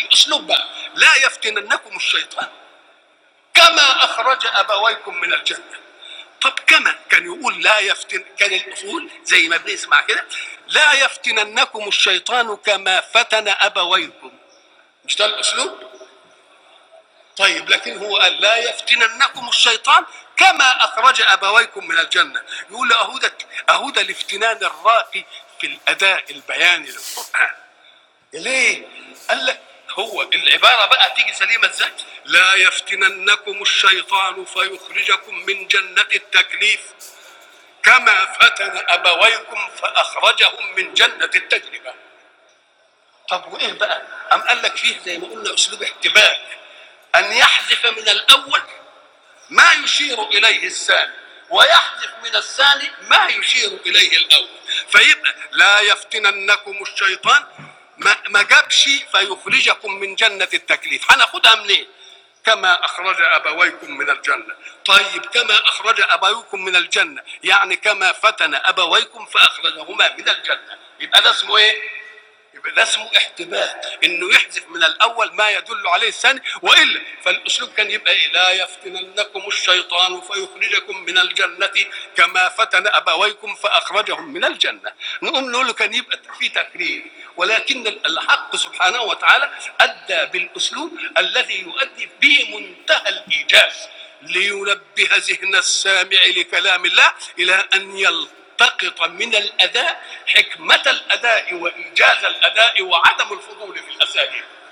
الاسلوب بقى لا يفتننكم الشيطان كما اخرج ابويكم من الجنه طب كما كان يقول لا يفتن كان الاصول زي ما بنسمع كده لا يفتننكم الشيطان كما فتن ابويكم مش ده الاسلوب طيب لكن هو قال لا يفتننكم الشيطان كما اخرج ابويكم من الجنه يقول له اهو ده اهو ده الافتنان الراقي في الاداء البياني للقران ليه قال لك هو العباره بقى تيجي سليمه ازاي لا يفتننكم الشيطان فيخرجكم من جنه التكليف كما فتن ابويكم فاخرجهم من جنه التجربه طب وايه بقى ام قال لك فيه زي ما قلنا اسلوب احتباء ان يحذف من الاول ما يشير اليه الثاني ويحذف من الثاني ما يشير اليه الاول فيبقى لا يفتننكم الشيطان ما, ما جابش فيخرجكم من جنه التكليف هناخدها منين كما اخرج ابويكم من الجنه طيب كما اخرج ابويكم من الجنه يعني كما فتن ابويكم فاخرجهما من الجنه يبقى ده اسمه ايه يبقى ده اسمه احتباء انه يحذف من الاول ما يدل عليه الثاني والا فالاسلوب كان يبقى ايه لا يفتننكم الشيطان فيخرجكم من الجنه كما فتن ابويكم فاخرجهم من الجنه نقوم نقول له كان يبقى في تكرير ولكن الحق سبحانه وتعالى ادى بالاسلوب الذي يؤدي بمنتهى الايجاز لينبه ذهن السامع لكلام الله الى ان يلقى تلتقط من الاداء حكمه الاداء وايجاز الاداء وعدم الفضول في الاساليب